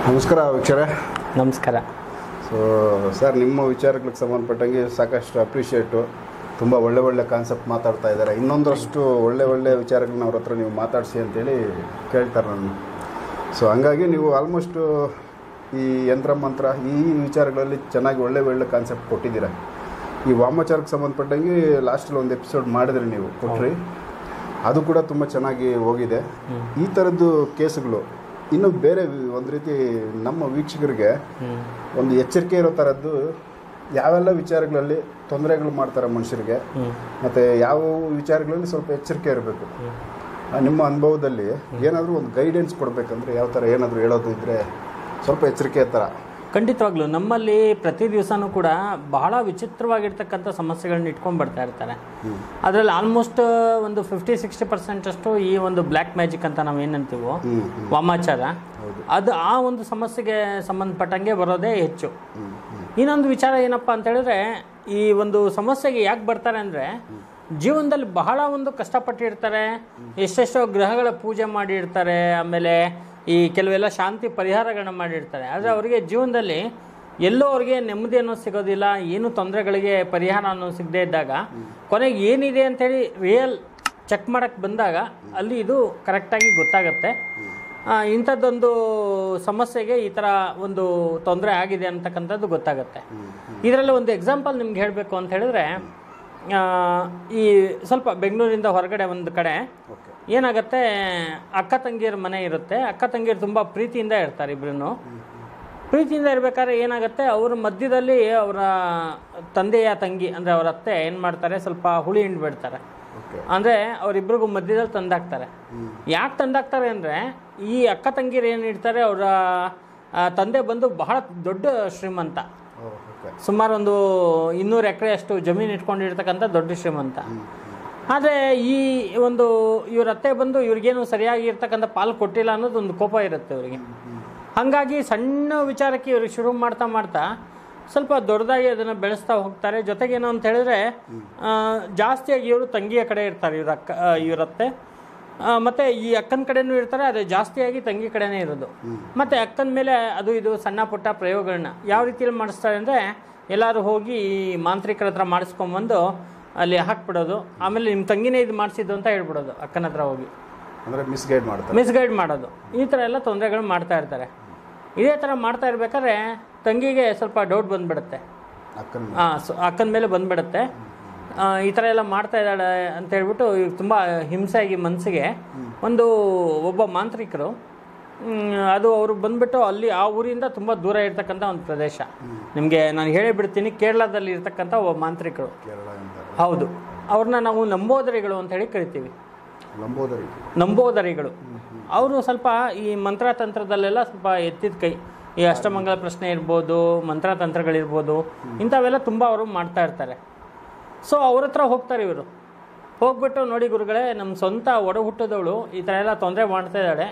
ನಮಸ್ಕಾರ ವೀಕ್ಷರೇ ನಮಸ್ಕಾರ so sir ನಿಮ್ಮ ವಿಚಾರಗಳಿಗೆ ಸಂಬಂಧಪಟ್ಟಂಗೆ ಸಾಕಷ್ಟು ಅಪ್ರಿಷಿಯೇಟು ತುಂಬ ಒಳ್ಳೆ ಒಳ್ಳೆ ಕಾನ್ಸೆಪ್ಟ್ ಮಾತಾಡ್ತಾ ಇದ್ದಾರೆ ಇನ್ನೊಂದಷ್ಟು ಒಳ್ಳೆ ಒಳ್ಳೆ ವಿಚಾರಗಳನ್ನ ಅವ್ರ ಹತ್ರ ನೀವು ಮಾತಾಡಿಸಿ ಅಂತೇಳಿ ಕೇಳ್ತಾರೆ ನಾನು ಸೊ ಹಂಗಾಗಿ ನೀವು ಆಲ್ಮೋಸ್ಟು ಈ ಯಂತ್ರ ಮಂತ್ರ ಈ ವಿಚಾರಗಳಲ್ಲಿ ಚೆನ್ನಾಗಿ ಒಳ್ಳೆ ಒಳ್ಳೆ ಕಾನ್ಸೆಪ್ಟ್ ಕೊಟ್ಟಿದ್ದೀರಾ ಈ ವಾಮಾಚಾರಕ್ಕೆ ಸಂಬಂಧಪಟ್ಟಂಗೆ ಲಾಸ್ಟಲ್ಲಿ ಒಂದು ಎಪಿಸೋಡ್ ಮಾಡಿದ್ರಿ ನೀವು ಕೊಟ್ರಿ ಅದು ಕೂಡ ತುಂಬ ಚೆನ್ನಾಗಿ ಹೋಗಿದೆ ಈ ಥರದ್ದು ಕೇಸುಗಳು ಇನ್ನು ಬೇರೆ ವಿ- ಒಂದು ರೀತಿ ನಮ್ಮ ವೀಕ್ಷಕರಿಗೆ ಒಂದು ಎಚ್ಚರಿಕೆ ಇರೋ ಥರದ್ದು ಯಾವೆಲ್ಲ ವಿಚಾರಗಳಲ್ಲಿ ತೊಂದರೆಗಳು ಮಾಡ್ತಾರೆ ಮನುಷ್ಯರಿಗೆ ಮತ್ತು ಯಾವ ವಿಚಾರಗಳಲ್ಲಿ ಸ್ವಲ್ಪ ಎಚ್ಚರಿಕೆ ಇರಬೇಕು ನಿಮ್ಮ ಅನುಭವದಲ್ಲಿ ಏನಾದರೂ ಒಂದು ಗೈಡೆನ್ಸ್ ಕೊಡಬೇಕಂದ್ರೆ ಯಾವ ಥರ ಏನಾದರೂ ಹೇಳೋದು ಇದ್ದರೆ ಸ್ವಲ್ಪ ಎಚ್ಚರಿಕೆ ಥರ ಖಂಡಿತವಾಗ್ಲೂ ನಮ್ಮಲ್ಲಿ ಪ್ರತಿ ದಿವಸನೂ ಕೂಡ ಬಹಳ ವಿಚಿತ್ರವಾಗಿರ್ತಕ್ಕಂಥ ಸಮಸ್ಯೆಗಳನ್ನ ಇಟ್ಕೊಂಡು ಬರ್ತಾ ಇರ್ತಾರೆ ಅದರಲ್ಲಿ ಆಲ್ಮೋಸ್ಟ್ ಒಂದು ಫಿಫ್ಟಿ ಸಿಕ್ಸ್ಟಿ ಪರ್ಸೆಂಟ್ ಅಷ್ಟು ಈ ಒಂದು ಬ್ಲ್ಯಾಕ್ ಮ್ಯಾಜಿಕ್ ಅಂತ ನಾವು ಏನಂತೀವೋ ಹ್ಞೂ ವಾಮಾಚಾರ ಹೌದು. ಅದು ಆ ಒಂದು ಸಮಸ್ಯೆಗೆ ಸಂಬಂಧಪಟ್ಟಂಗೆ ಬರೋದೇ ಹೆಚ್ಚು ಹ್ಞೂ ಹ್ಞೂ ಇನ್ನೊಂದು ವಿಚಾರ ಏನಪ್ಪ ಅಂತ ಹೇಳಿದ್ರೆ ಈ ಒಂದು ಸಮಸ್ಯೆಗೆ ಯಾಕೆ ಬರ್ತಾರೆ ಅಂದರೆ ಜೀವನದಲ್ಲಿ ಬಹಳ ಒಂದು ಕಷ್ಟಪಟ್ಟಿರ್ತಾರೆ ಎಷ್ಟೆಷ್ಟೋ ಗ್ರಹಗಳ ಪೂಜೆ ಮಾಡಿರ್ತಾರೆ ಆಮೇಲೆ ಈ ಕೆಲವೆಲ್ಲ ಶಾಂತಿ ಪರಿಹಾರಗಳನ್ನ ಮಾಡಿರ್ತಾರೆ ಆದರೆ ಅವರಿಗೆ ಜೀವನದಲ್ಲಿ ಎಲ್ಲೋ ಅವ್ರಿಗೆ ನೆಮ್ಮದಿ ಅನ್ನೋ ಸಿಗೋದಿಲ್ಲ ಏನು ತೊಂದರೆಗಳಿಗೆ ಪರಿಹಾರ ಅನ್ನೋ ಸಿಗದೇ ಇದ್ದಾಗ ಕೊನೆಗೆ ಏನಿದೆ ಅಂತೇಳಿ ರಿಯಲ್ ಚೆಕ್ ಮಾಡಕ್ಕೆ ಬಂದಾಗ ಅಲ್ಲಿ ಇದು ಕರೆಕ್ಟಾಗಿ ಗೊತ್ತಾಗುತ್ತೆ ಆ, ಇಂಥದ್ದೊಂದು ಸಮಸ್ಯೆಗೆ ಈ ಥರ ಒಂದು ತೊಂದರೆ ಆಗಿದೆ ಅಂತಕ್ಕಂಥದ್ದು ಗೊತ್ತಾಗುತ್ತೆ ಇದರಲ್ಲಿ ಒಂದು ಎಕ್ಸಾಂಪಲ್ ನಿಮ್ಗೆ ಹೇಳಬೇಕು ಅಂತ ಹೇಳಿದ್ರೆ ಆ, ಈ ಸ್ವಲ್ಪ ಬೆಂಗಳೂರಿಂದ ಹೊರಗಡೆ ಒಂದು ಕಡೆ ಓಕೆ ಏನಾಗುತ್ತೆ ಅಕ್ಕ ತಂಗಿಯರ ಮನೆ ಇರುತ್ತೆ ಅಕ್ಕ ತಂಗಿಯರು ತುಂಬ ಪ್ರೀತಿಯಿಂದ ಇರ್ತಾರೆ ಇಬ್ರು ಪ್ರೀತಿಯಿಂದ ಇರಬೇಕಾದ್ರೆ ಏನಾಗುತ್ತೆ ಅವ್ರ ಮಧ್ಯದಲ್ಲಿ ಅವರ ತಂದೆಯ ತಂಗಿ ಅಂದರೆ ಅವ್ರ ಅತ್ತೆ ಏನು ಮಾಡ್ತಾರೆ ಸ್ವಲ್ಪ ಹುಳಿ ಹಿಂಡು ಬಿಡ್ತಾರೆ ಓಕೆ ಅಂದರೆ ಅವರಿಬ್ರಿಗೂ ಮಧ್ಯದಲ್ಲಿ ತಂದಾಕ್ತಾರೆ ಹ್ಞೂ ಯಾಕೆ ತಂದಾಕ್ತಾರೆ ಅಂದರೆ ಈ ಅಕ್ಕ ತಂಗಿರು ಏನು ಇಡ್ತಾರೆ ಅವರ ತಂದೆ ಬಂದು ಬಹಳ ದೊಡ್ಡ ಶ್ರೀಮಂತ ಓ ಓಕೆ ಸುಮಾರು ಒಂದು ಇನ್ನೂರು ಎಕರೆ ಅಷ್ಟು ಜಮೀನು ಇಟ್ಕೊಂಡಿರ್ತಕ್ಕಂಥ ದೊಡ್ಡ ಶ್ರೀಮಂತ ಆದರೆ ಈ ಒಂದು ಇವ್ರ ಅತ್ತೆ ಬಂದು ಇವ್ರಿಗೇನು ಸರಿಯಾಗಿ ಇರ್ತಕ್ಕಂಥ ಪಾಲು ಕೊಟ್ಟಿಲ್ಲ ಅನ್ನೋದು ಒಂದು ಕೋಪ ಇರುತ್ತೆ ಇವರಿಗೆ ಹಾಗಾಗಿ ಸಣ್ಣ ವಿಚಾರಕ್ಕೆ ಇವ್ರಿಗೆ ಶುರು ಮಾಡ್ತಾ ಮಾಡ್ತಾ ಸ್ವಲ್ಪ ದೊಡ್ಡದಾಗಿ ಅದನ್ನು ಬೆಳೆಸ್ತಾ ಹೋಗ್ತಾರೆ ಜೊತೆಗೇನು ಅಂತ ಹೇಳಿದ್ರೆ ಆ, ಜಾಸ್ತಿಯಾಗಿ ಇವರು ತಂಗಿಯ ಕಡೆ ಇರ್ತಾರೆ ಇವ್ರ ಅಕ್ಕ ಆ, ಇವ್ರ ಅತ್ತೆ ಆ, ಮತ್ತೆ ಈ ಅಕ್ಕನ ಕಡೆನೂ ಇರ್ತಾರೆ ಆದರೆ ಜಾಸ್ತಿಯಾಗಿ ತಂಗಿ ಕಡೆನೇ ಇರೋದು ಮತ್ತೆ ಅಕ್ಕನ ಮೇಲೆ ಅದು ಇದು ಸಣ್ಣ ಪುಟ್ಟ ಪ್ರಯೋಗಗಳನ್ನ ಯಾವ ರೀತಿಯಲ್ಲಿ ಮಾಡಿಸ್ತಾರೆ ಅಂದರೆ ಎಲ್ಲರೂ ಹೋಗಿ ಈ ಮಾಂತ್ರಿಕರ ಹತ್ರ ಮಾಡಿಸ್ಕೊಂಬಂದು ಅಲ್ಲಿ ಹಾಕ್ಬಿಡೋದು ಆಮೇಲೆ ನಿಮ್ಮ ತಂಗಿನೇ ಇದು ಮಾಡಿಸಿದ್ದು ಅಂತ ಹೇಳ್ಬಿಡೋದು ಅಕ್ಕನ ಹತ್ರ ಹೋಗಿ ಅಂದರೆ ಮಿಸ್ಗೈಡ್ ಮಾಡ್ತಾರೆ ಮಿಸ್ಗೈಡ್ ಮಾಡೋದು ಈ ಥರ ಎಲ್ಲ ತೊಂದರೆಗಳು ಮಾಡ್ತಾ ಇರ್ತಾರೆ ಇದೇ ಥರ ಮಾಡ್ತಾ ಇರ್ಬೇಕಾದ್ರೆ ತಂಗಿಗೆ ಸ್ವಲ್ಪ ಡೌಟ್ ಬಂದ್ಬಿಡುತ್ತೆ ಅಕ್ಕನ ಹಾಂ ಸೊ ಅಕ್ಕನ ಮೇಲೆ ಬಂದ್ಬಿಡುತ್ತೆ ಆ, ಈ ಥರ ಎಲ್ಲ ಮಾಡ್ತಾ ಇದ್ದಾಳೆ ಅಂತ ಹೇಳ್ಬಿಟ್ಟು ಇವ್ರಿಗೆ ತುಂಬ ಹಿಂಸೆಯಾಗಿ ಮನಸ್ಸಿಗೆ ಒಂದು ಒಬ್ಬ ಮಾಂತ್ರಿಕರು ಮ್, ಅದು ಅವರು ಬಂದ್ಬಿಟ್ಟು ಅಲ್ಲಿ ಆ ಊರಿಂದ ತುಂಬ ದೂರ ಇರ್ತಕ್ಕಂಥ ಒಂದು ಪ್ರದೇಶ ನಿಮಗೆ ನಾನು ಹೇಳೇ ಬಿಡ್ತೀನಿ ಕೇರಳದಲ್ಲಿ ಇರ್ತಕ್ಕಂಥ ಒಬ್ಬ ಮಾಂತ್ರಿಕರು ಕೇರಳ ಅಂತಾರೆ ಹೌದು ಅವ್ರನ್ನ ನಾವು ನಂಬೋದರಿಗಳು ಅಂತ ಹೇಳಿ ಕರಿತೀವಿ ಲಂಬೋದರಿ ನಂಬೋದರಿಗಳು ಅವರು ಸ್ವಲ್ಪ ಈ ಮಂತ್ರತಂತ್ರದಲ್ಲೆಲ್ಲ ಸ್ವಲ್ಪ ಎತ್ತಿದ ಕೈ ಈ ಅಷ್ಟಮಂಗಲ ಪ್ರಶ್ನೆ ಇರ್ಬೋದು ಮಂತ್ರತಂತ್ರಗಳಿರ್ಬೋದು ಇಂಥವೆಲ್ಲ ತುಂಬ ಅವರು ಮಾಡ್ತಾ ಇರ್ತಾರೆ ಸೊ ಅವ್ರ ಹತ್ರ ಹೋಗ್ತಾರೆ ಇವರು ಹೋಗ್ಬಿಟ್ಟು ನೋಡಿ ಗುರುಗಳೇ ನಮ್ಮ ಸ್ವಂತ ಒಡ ಹುಟ್ಟದವಳು ಈ ಥರ ಎಲ್ಲ ತೊಂದರೆ ಮಾಡ್ತಾ ಇದ್ದಾಳೆ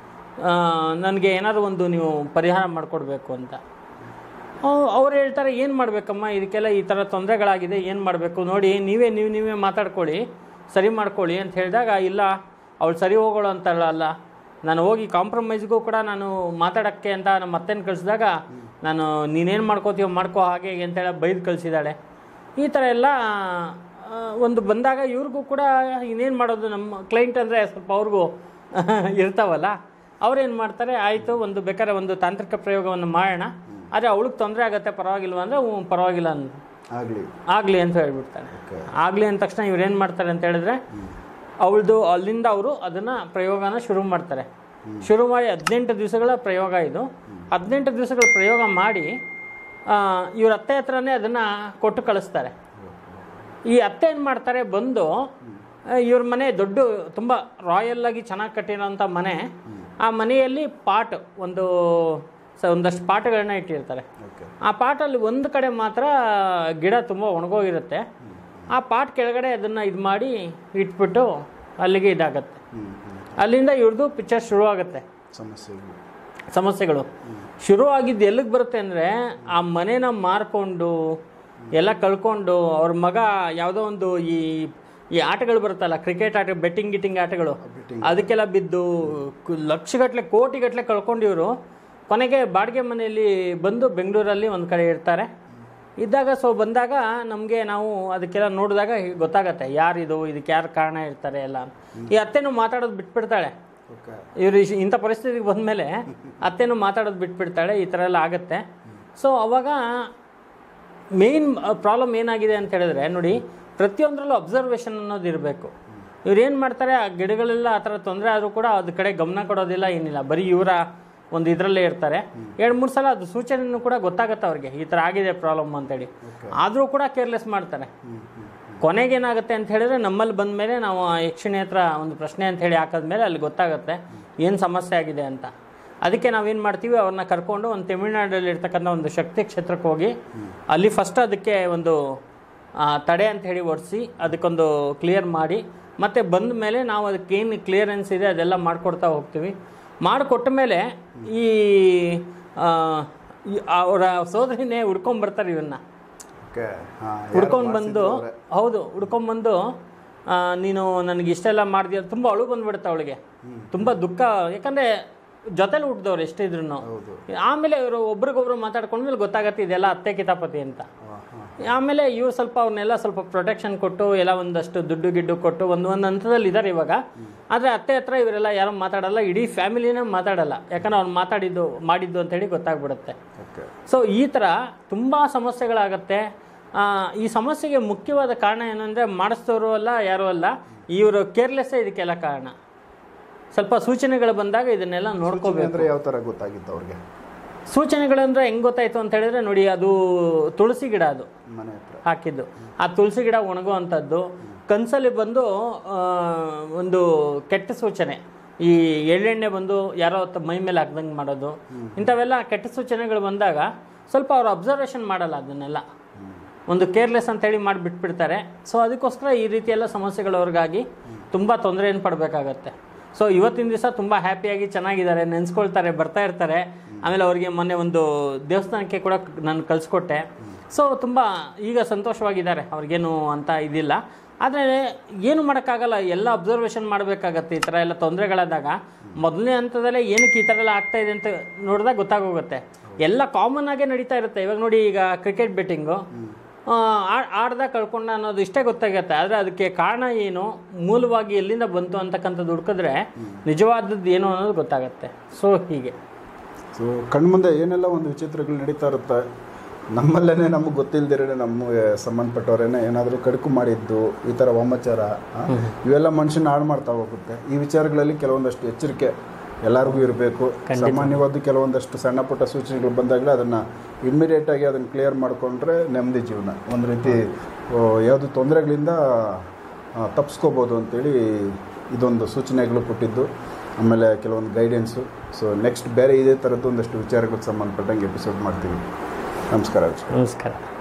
ನನಗೆ ಏನಾದರೂ ಒಂದು ನೀವು ಪರಿಹಾರ ಮಾಡಿಕೊಡ್ಬೇಕು ಅಂತ ಅವ್ರು ಹೇಳ್ತಾರೆ ಏನು ಮಾಡಬೇಕಮ್ಮ ಇದಕ್ಕೆಲ್ಲ ಈ ಥರ ತೊಂದರೆಗಳಾಗಿದೆ ಏನು ಮಾಡಬೇಕು ನೋಡಿ ನೀವೇ ನೀವು ನೀವೇ ಮಾತಾಡ್ಕೊಳ್ಳಿ ಸರಿ ಮಾಡ್ಕೊಳ್ಳಿ ಅಂತ ಹೇಳಿದಾಗ ಇಲ್ಲ ಅವಳು ಸರಿ ಹೋಗೋಳು ಅಂತಲ್ಲ ಅಲ್ಲ ನಾನು ಹೋಗಿ ಕಾಂಪ್ರಮೈಸ್ಗೂ ಕೂಡ ನಾನು ಮಾತಾಡೋಕ್ಕೆ ಅಂತ ನಮ್ಮ ಅತ್ತೆನ ಕಳಿಸಿದಾಗ ನಾನು ನೀನೇನು ಮಾಡ್ಕೋತೀವೋ ಮಾಡ್ಕೋ ಹಾಗೆ ಹೀಗೆ ಅಂತೇಳಿ ಬೈದು ಕಳಿಸಿದ್ದಾಳೆ ಈ ಥರ ಎಲ್ಲ ಆ, ಒಂದು ಬಂದಾಗ ಇವ್ರಿಗೂ ಕೂಡ ಇನ್ನೇನು ಮಾಡೋದು ನಮ್ಮ ಕ್ಲೈಂಟ್ ಅಂದರೆ ಸ್ವಲ್ಪ ಅವ್ರಿಗೂ ಇರ್ತಾವಲ್ಲ ಅವ್ರೇನು ಮಾಡ್ತಾರೆ ಆಯಿತು ಒಂದು ಬೇಕಾದ್ರೆ ಒಂದು ತಾಂತ್ರಿಕ ಪ್ರಯೋಗವನ್ನು ಮಾಡೋಣ ಆದರೆ ಅವಳಿಗೆ ತೊಂದರೆ ಆಗುತ್ತೆ ಪರವಾಗಿಲ್ವ ಅಂದರೆ ಹ್ಞೂ ಪರವಾಗಿಲ್ಲ ಅಂತ ಆಗಲಿ ಆಗಲಿ ಅಂತ ಹೇಳ್ಬಿಡ್ತಾರೆ ಓಕೆ ಆಗಲಿ ಅಂದ ತಕ್ಷಣ ಇವ್ರು ಏನು ಮಾಡ್ತಾರೆ ಅಂತ ಹೇಳಿದ್ರೆ ಅವಳದು ಅಲ್ಲಿಂದ ಅವರು ಅದನ್ನು ಪ್ರಯೋಗನ ಶುರು ಮಾಡ್ತಾರೆ ಶುರು ಮಾಡಿ ಹದಿನೆಂಟು ದಿವಸಗಳ ಪ್ರಯೋಗ ಇದು ಹದಿನೆಂಟು ದಿವಸಗಳ ಪ್ರಯೋಗ ಮಾಡಿ ಆ, ಇವ್ರ ಅತ್ತೆ ಹತ್ರನೇ ಅದನ್ನು ಕೊಟ್ಟು ಕಳಿಸ್ತಾರೆ ಈ ಅತ್ತೆ ಏನು ಮಾಡ್ತಾರೆ ಬಂದು ಆ, ಇವ್ರ ಮನೆ ದೊಡ್ಡ ತುಂಬ ರಾಯಲ್ ಆಗಿ ಚೆನ್ನಾಗಿ ಕಟ್ಟಿರೋಂಥ ಮನೆ ಆ ಮನೆಯಲ್ಲಿ ಪಾಟ್ ಒಂದು ಸ ಒಂದಷ್ಟು ಪಾಟ್ಗಳನ್ನ ಇಟ್ಟಿರ್ತಾರೆ ಓಕೆ ಆ ಪಾಟಲ್ಲಿ ಒಂದು ಕಡೆ ಮಾತ್ರ ಗಿಡ ತುಂಬ ಒಣಗೋಗಿರುತ್ತೆ ಆ ಪಾಟ್ ಕೆಳಗಡೆ ಅದನ್ನು ಇದು ಮಾಡಿ ಇಟ್ಬಿಟ್ಟು ಅಲ್ಲಿಗೆ ಇದಾಗತ್ತೆ ಹ್ಞೂ ಹ್ಞೂ ಅಲ್ಲಿಂದ ಇವ್ರದ್ದು ಪಿಕ್ಚರ್ ಶುರುವಾಗುತ್ತೆ ಸಮಸ್ಯೆಗಳು ಸಮಸ್ಯೆಗಳು ಶುರು ಆಗಿದ್ದು ಎಲ್ಲಿಗೆ ಬರುತ್ತೆ ಅಂದರೆ ಆ ಮನೇನ ಮಾರ್ಕೊಂಡು ಎಲ್ಲ ಕಳ್ಕೊಂಡು ಅವ್ರ ಮಗ ಯಾವುದೋ ಒಂದು ಈ ಈ ಆಟಗಳು ಬರುತ್ತಲ್ಲ ಕ್ರಿಕೆಟ್ ಆಟ ಬೆಟ್ಟಿಂಗ್ ಗಿಟ್ಟಿಂಗ್ ಆಟಗಳು betting. ಅದಕ್ಕೆಲ್ಲ ಬಿದ್ದು ಕು- ಲಕ್ಷಗಟ್ಟಲೆ ಕೋಟಿಗಟ್ಟಲೆ ಕಳ್ಕೊಂಡು ಇವರು ಕೊನೆಗೆ ಬಾಡಿಗೆ ಮನೆಯಲ್ಲಿ ಬಂದು ಬೆಂಗಳೂರಲ್ಲಿ ಒಂದು ಕಡೆ ಇರ್ತಾರೆ ಇದ್ದಾಗ ಸೊ ಬಂದಾಗ ನಮಗೆ ನಾವು ಅದಕ್ಕೆಲ್ಲ ನೋಡಿದಾಗ ಗೊತ್ತಾಗತ್ತೆ ಯಾರಿದು ಇದಕ್ಕೆ ಯಾರು ಕಾರಣ ಇರ್ತಾರೆ ಎಲ್ಲ ಈ ಅತ್ತೆನೂ ಮಾತಾಡೋದು ಬಿಟ್ಬಿಡ್ತಾಳೆ ಓಕೆ ಇವರು ಇಂಥ ಪರಿಸ್ಥಿತಿಗೆ ಬಂದಮೇಲೆ ಅತ್ತೆನೂ ಮಾತಾಡೋದು ಬಿಟ್ಬಿಡ್ತಾಳೆ ಈ ಥರ ಎಲ್ಲ ಆಗುತ್ತೆ ಸೊ ಅವಾಗ ಮೇಯ್ನ್ ಪ್ರಾಬ್ಲಮ್ ಏನಾಗಿದೆ ಅಂತ ಹೇಳಿದ್ರೆ ನೋಡಿ ಪ್ರತಿಯೊಂದರಲ್ಲೂ ಅಬ್ಸರ್ವೇಷನ್ ಅನ್ನೋದು ಇರಬೇಕು ಇವ್ರು ಏನು ಮಾಡ್ತಾರೆ ಆ ಗಿಡಗಳೆಲ್ಲ ಆ ಥರ ತೊಂದರೆ ಆದರೂ ಕೂಡ ಅದ್ರ ಕಡೆ ಗಮನ ಕೊಡೋದಿಲ್ಲ ಏನಿಲ್ಲ ಬರೀ ಇವರ ಒಂದು ಇದರಲ್ಲೇ ಇರ್ತಾರೆ ಎರಡು ಮೂರು ಸಲ ಅದು ಸೂಚನೆನೂ ಕೂಡ ಗೊತ್ತಾಗುತ್ತೆ ಅವ್ರಿಗೆ ಈ ಥರ ಆಗಿದೆ ಪ್ರಾಬ್ಲಮ್ ಅಂತೇಳಿ ಆದರೂ ಕೂಡ ಕೇರ್ಲೆಸ್ ಮಾಡ್ತಾರೆ ಕೊನೆಗೇನಾಗುತ್ತೆ ಅಂತ ಹೇಳಿದ್ರೆ ನಮ್ಮಲ್ಲಿ ಬಂದ ಮೇಲೆ ನಾವು ಆ ಯಕ್ಷಿಣಿ ಹತ್ರ ಒಂದು ಪ್ರಶ್ನೆ ಅಂತ ಹೇಳಿ ಹಾಕಿದ್ಮೇಲೆ ಅಲ್ಲಿ ಗೊತ್ತಾಗುತ್ತೆ ಏನು ಸಮಸ್ಯೆ ಆಗಿದೆ ಅಂತ ಅದಕ್ಕೆ ನಾವೇನು ಮಾಡ್ತೀವಿ ಅವ್ರನ್ನ ಕರ್ಕೊಂಡು ಒಂದು ತಮಿಳ್ನಾಡಲ್ಲಿ ಇರ್ತಕ್ಕಂಥ ಒಂದು ಶಕ್ತಿ ಕ್ಷೇತ್ರಕ್ಕೆ ಹೋಗಿ ಅಲ್ಲಿ ಫಸ್ಟ್ ಅದಕ್ಕೆ ಒಂದು ಆ, ತಡೆ ಅಂತ ಹೇಳಿ ಒಡಿಸಿ ಅದಕ್ಕೊಂದು ಕ್ಲಿಯರ್ ಮಾಡಿ ಮತ್ತು ಬಂದ ಮೇಲೆ ನಾವು ಅದಕ್ಕೆ ಏನು ಕ್ಲಿಯರೆನ್ಸ್ ಇದೆ ಅದೆಲ್ಲ ಮಾಡಿಕೊಡ್ತಾ ಹೋಗ್ತೀವಿ ಮಾಡಿಕೊಟ್ಟ ಮೇಲೆ ಈ ಆ, ಈ ಅವರ ಸೋದರಿನೇ ಹುಡ್ಕೊಂಬರ್ತಾರೆ ಇವನ್ನ ಓಕೆ ಹಾಂ ಹುಡ್ಕೊಂಡು ಬಂದು ಹೌದು ಹುಡ್ಕೊಂಡ್ಬಂದು ನೀನು ನನಗೆ ಇಷ್ಟೆಲ್ಲ ಮಾಡಿದ್ಯ ತುಂಬ ಅಳು ಬಂದ್ಬಿಡುತ್ತೆ ಅವಳಿಗೆ ತುಂಬ ದುಃಖ ಯಾಕಂದರೆ ಜೊತೆಲಿ ಹುಟ್ಟಿದವ್ರು ಎಷ್ಟಿದ್ರು ಹೌದು ಆಮೇಲೆ ಇವರು ಒಬ್ರಿಗೊಬ್ರು ಮಾತಾಡ್ಕೊಂಡ್ಮೇಲೆ ಗೊತ್ತಾಗತ್ತೆ ಇದೆಲ್ಲ ಅತ್ತೆ ಕಿತಾಪತಿ ಅಂತ ಹಾಂ ಹಾಂ ಆಮೇಲೆ ಇವ್ರು ಸ್ವಲ್ಪ ಅವ್ರನ್ನೆಲ್ಲ ಸ್ವಲ್ಪ ಪ್ರೊಟೆಕ್ಷನ್ ಕೊಟ್ಟು ಎಲ್ಲ ಒಂದಷ್ಟು ದುಡ್ಡು ಗಿಡ್ಡು ಕೊಟ್ಟು ಒಂದು ಒಂದು ಹಂತದಲ್ಲಿ ಇದ್ದಾರೆ ಇವಾಗ ಆದರೆ ಅತ್ತೆ ಹತ್ರ ಇವರೆಲ್ಲ ಯಾರು ಮಾತಾಡಲ್ಲ ಇಡೀ ಫ್ಯಾಮಿಲಿನೇ ಮಾತಾಡಲ್ಲ ಯಾಕಂದ್ರೆ ಅವ್ನು ಮಾತಾಡಿದ್ದು ಮಾಡಿದ್ದು ಅಂತೇಳಿ ಗೊತ್ತಾಗ್ಬಿಡುತ್ತೆ ಓಕೆ ಸೊ ಈ ಥರ ತುಂಬ ಸಮಸ್ಯೆಗಳಾಗತ್ತೆ ಆ, ಈ ಸಮಸ್ಯೆಗೆ ಮುಖ್ಯವಾದ ಕಾರಣ ಏನಂದರೆ ಮಾಡಿಸಿದವರು ಅಲ್ಲ ಯಾರೂ ಅಲ್ಲ ಇವರು ಕೇರ್ಲೆಸ್ಸೇ ಇದಕ್ಕೆಲ್ಲ ಕಾರಣ ಸ್ವಲ್ಪ ಸೂಚನೆಗಳು ಬಂದಾಗ ಇದನ್ನೆಲ್ಲ ನೋಡ್ಕೋಬೇಕು ಅಂದರೆ ಯಾವ ಥರ ಗೊತ್ತಾಗಿತ್ತು ಅವ್ರಿಗೆ ಸೂಚನೆಗಳಂದ್ರೆ ಹೆಂಗ್ ಗೊತ್ತಾಯ್ತು ಅಂತ ಹೇಳಿದ್ರೆ ನೋಡಿ ಅದು ತುಳಸಿ ಗಿಡ ಅದು ಮನೆ ಹತ್ರ ಹಾಕಿದ್ದು ಆ ತುಳಸಿ ಗಿಡ ಒಣಗುವಂಥದ್ದು ಕನ್ಸಲ್ಲಿ ಬಂದು ಆ, ಒಂದು ಕೆಟ್ಟ ಸೂಚನೆ ಈ ಎಳ್ಳೆಣ್ಣೆ ಬಂದು ಯಾರೋ ತ- ಮೈ ಮೇಲೆ ಹಾಕ್ದಂಗೆ ಮಾಡೋದು ಇಂಥವೆಲ್ಲ ಕೆಟ್ಟ ಸೂಚನೆಗಳು ಬಂದಾಗ ಸ್ವಲ್ಪ ಅವ್ರು ಅಬ್ಸರ್ವೇಷನ್ ಮಾಡಲ್ಲ ಅದನ್ನೆಲ್ಲ ಒಂದು ಕೇರ್ಲೆಸ್ ಅಂತೇಳಿ ಮಾಡಿ ಬಿಟ್ಬಿಡ್ತಾರೆ ಸೊ ಅದಕ್ಕೋಸ್ಕರ ಈ ರೀತಿ ಎಲ್ಲ ಸಮಸ್ಯೆಗಳು ಅವ್ರಿಗಾಗಿ ತುಂಬ ತೊಂದರೆಯನ್ನು ಪಡಬೇಕಾಗತ್ತೆ ಸೊ ಇವತ್ತಿನ ದಿವಸ ತುಂಬ ಹ್ಯಾಪಿಯಾಗಿ ಚೆನ್ನಾಗಿದ್ದಾರೆ ನೆನೆಸ್ಕೊಳ್ತಾರೆ ಬರ್ತಾ ಇರ್ತಾರೆ ಆಮೇಲೆ ಅವರಿಗೆ ಮೊನ್ನೆ ಒಂದು ದೇವಸ್ಥಾನಕ್ಕೆ ಕೂಡ ನಾನು ಕಳಿಸ್ಕೊಟ್ಟೆ ಸೊ ತುಂಬ ಈಗ ಸಂತೋಷವಾಗಿದ್ದಾರೆ ಅವ್ರಿಗೇನು ಅಂತ ಇದಿಲ್ಲ ಆದರೆ ಏನು ಮಾಡೋಕ್ಕಾಗಲ್ಲ ಎಲ್ಲ ಅಬ್ಸರ್ವೇಷನ್ ಮಾಡಬೇಕಾಗತ್ತೆ ಈ ಥರ ಎಲ್ಲ ತೊಂದರೆಗಳಾದಾಗ ಮೊದಲನೇ ಹಂತದಲ್ಲೇ ಏನಕ್ಕೆ ಈ ಥರ ಎಲ್ಲ ಆಗ್ತಾ ಇದೆ ಅಂತ ನೋಡಿದಾಗ ಗೊತ್ತಾಗೋಗುತ್ತೆ ಎಲ್ಲ ಕಾಮನ್ ಆಗೇ ನಡೀತಾ ಇರುತ್ತೆ ಇವಾಗ ನೋಡಿ ಈಗ ಕ್ರಿಕೆಟ್ ಬೆಟ್ಟಿಂಗು ಆಡ್ದಾಗ ಕಳ್ಕೊಂಡ ಅನ್ನೋದು ಇಷ್ಟೇ ಗೊತ್ತಾಗತ್ತೆ ಆದರೆ ಅದಕ್ಕೆ ಕಾರಣ ಏನು ಮೂಲವಾಗಿ ಎಲ್ಲಿಂದ ಬಂತು ಅಂತಕ್ಕಂಥದ್ದು ಹುಡ್ಕಿದ್ರೆ ನಿಜವಾದದ್ದು ಏನು ಅನ್ನೋದು ಗೊತ್ತಾಗತ್ತೆ ಸೊ ಹೀಗೆ ಸೊ ಕಣ್ಮುಂದೆ ಏನೆಲ್ಲ ಒಂದು ವಿಚಿತ್ರಗಳು ನಡೀತಾ ಇರುತ್ತೆ ನಮ್ಮಲ್ಲೇ ನಮಗೆ ಗೊತ್ತಿಲ್ದಿರೇ ನಮಗೆ ಸಂಬಂಧಪಟ್ಟವರೇನೆ ಏನಾದರೂ ಕಡುಕು ಮಾಡಿದ್ದು ಈ ಥರ ವಾಮಾಚಾರ ಆ, ಇವೆಲ್ಲ ಮನುಷ್ಯನ ಹಾಳು ಮಾಡ್ತಾ ಹೋಗುತ್ತೆ ಈ ವಿಚಾರಗಳಲ್ಲಿ ಕೆಲವೊಂದಷ್ಟು ಎಚ್ಚರಿಕೆ ಎಲ್ಲರಿಗೂ ಇರಬೇಕು ಸಾಮಾನ್ಯವಾದ ಕೆಲವೊಂದಷ್ಟು ಸಣ್ಣ ಪುಟ್ಟ ಸೂಚನೆಗಳು ಬಂದಾಗಲೇ ಅದನ್ನು ಇಮ್ಮಿಡಿಯೇಟಾಗಿ ಅದನ್ನು ಕ್ಲಿಯರ್ ಮಾಡಿಕೊಂಡ್ರೆ ನೆಮ್ಮದಿ ಜೀವನ ಒಂದು ರೀತಿ ಓ, ಯಾವುದು ತೊಂದರೆಗಳಿಂದ ತಪ್ಪಿಸ್ಕೋಬೋದು ಅಂತೇಳಿ ಇದೊಂದು ಸೂಚನೆಗಳು ಕೊಟ್ಟಿದ್ದು ಆಮೇಲೆ ಕೆಲವೊಂದು ಗೈಡೆನ್ಸು ಸೊ ನೆಕ್ಸ್ಟ್ ಬೇರೆ ಇದೇ ಥರದ್ದು ಒಂದಷ್ಟು ವಿಚಾರಗಳಿಗೆ ಸಂಬಂಧಪಟ್ಟಂಗೆ ಎಪಿಸೋಡ್ ಮಾಡ್ತೀವಿ ನಮಸ್ಕಾರ ನಮಸ್ಕಾರ